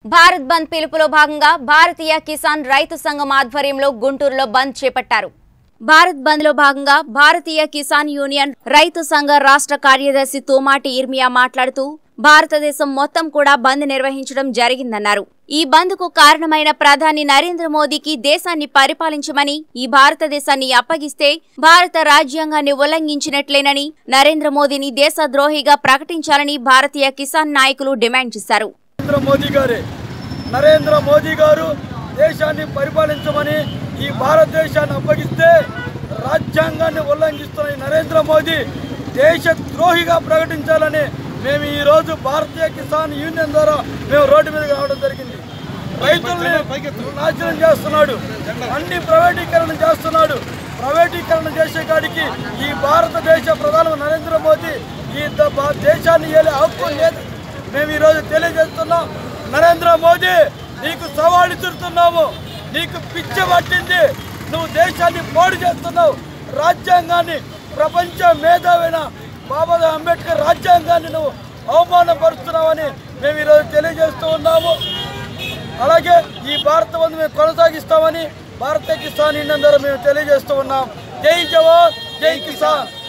భారత్ బంద్ పిలుపులో భాగంగా భారతీయ కిసాన్ రైతు సంఘం ఆధ్వర్యంలో గుంటూరులో బంద్ చేపట్టారు భారత్ బంద్ లో భాగంగా భారతీయ కిసాన్ యూనియన్ రైతు సంఘ రాష్ట్ర కార్యదర్శి తోమాటి ఇర్మియా మాట్లాడుతూ భారతదేశం మొత్తం కూడా బంద్ నిర్వహించడం జరిగిందన్నారు ఈ బంద్ కు కారణమైన ప్రధాని నరేంద్ర మోదీకి దేశాన్ని పరిపాలించమని ఈ భారతదేశాన్ని అప్పగిస్తే భారత రాజ్యాంగాన్ని ఉల్లంఘించినట్లేనని నరేంద్ర మోదీని దేశద్రోహిగా ప్రకటించాలని భారతీయ కిసాన్ నాయకులు డిమాండ్ చేశారు నరేంద్ర మోదీ గారే నరేంద్ర మోదీ గారు దేశాన్ని పరిపాలించమని ఈ భారతదేశాన్ని అప్పగిస్తే రాజ్యాంగాన్ని ఉల్లంఘిస్తున్న ఈ నరేంద్ర మోదీ దేశ ద్రోహిగా ప్రకటించాలని మేము ఈ రోజు భారతీయ కిసాన్ యూనియన్ ద్వారా మేము రోడ్డు మీదకి రావడం జరిగింది రైతుల్ని నాశనం చేస్తున్నాడు అన్ని ప్రైవేటీకరణ చేస్తున్నాడు ప్రైవేటీకరణ చేసే కాడికి ఈ భారతదేశ ప్రధాని నరేంద్ర మోదీ ఈ ద- భా- దేశాన్ని ఏలే హక్కు లేదు మేము ఈరోజు తెలియజేస్తున్నాం నరేంద్ర మోదీ నీకు సవాలు ఇస్తున్నాము నీకు పిచ్చి పట్టింది నువ్వు దేశాన్ని పోడు చేస్తున్నావు రాజ్యాంగాన్ని ప్రపంచ మేధావైన బాబాసాహెబ్ అంబేద్కర్ రాజ్యాంగాన్ని నువ్వు అవమానపరుస్తున్నావని మేము ఈరోజు తెలియజేస్తూ ఉన్నాము అలాగే ఈ భారత బంధు మేము కొనసాగిస్తామని భారత కిసాన్ యూనియన్ ద్వారా మేము తెలియజేస్తూ ఉన్నాం జై జవాన్ జై కిసాన్